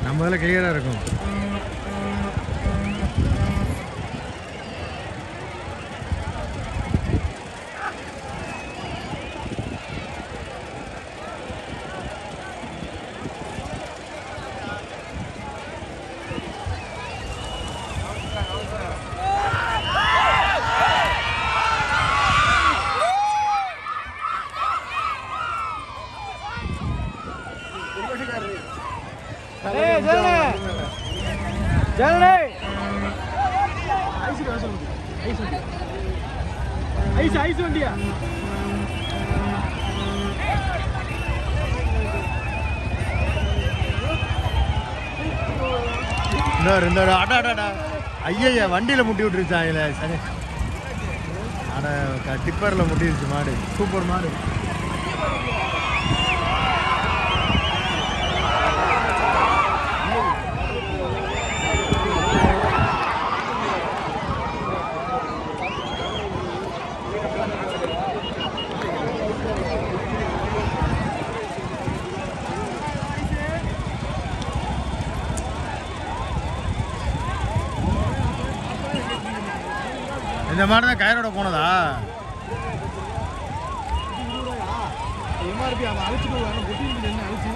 நம்ம இதில் கிளியராக இருக்கும் ஐஸ் ஐஸ் வண்டியா இன்னொரு இந்த ஒரு அடா அடாடா ஐயய்யா வண்டியில் முட்டி விட்டுருச்சாங்களே சரி அட டிப்பரில் முட்டிருச்சு மாடு சூப்பர் மாடு இந்த மாடு தான் கயரோட போனதா எம்ஆர்பி அவன் அழிச்சு போய் வேணும் பொட்டி என்ன அழிச்சு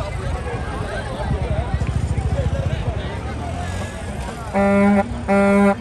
Thank you.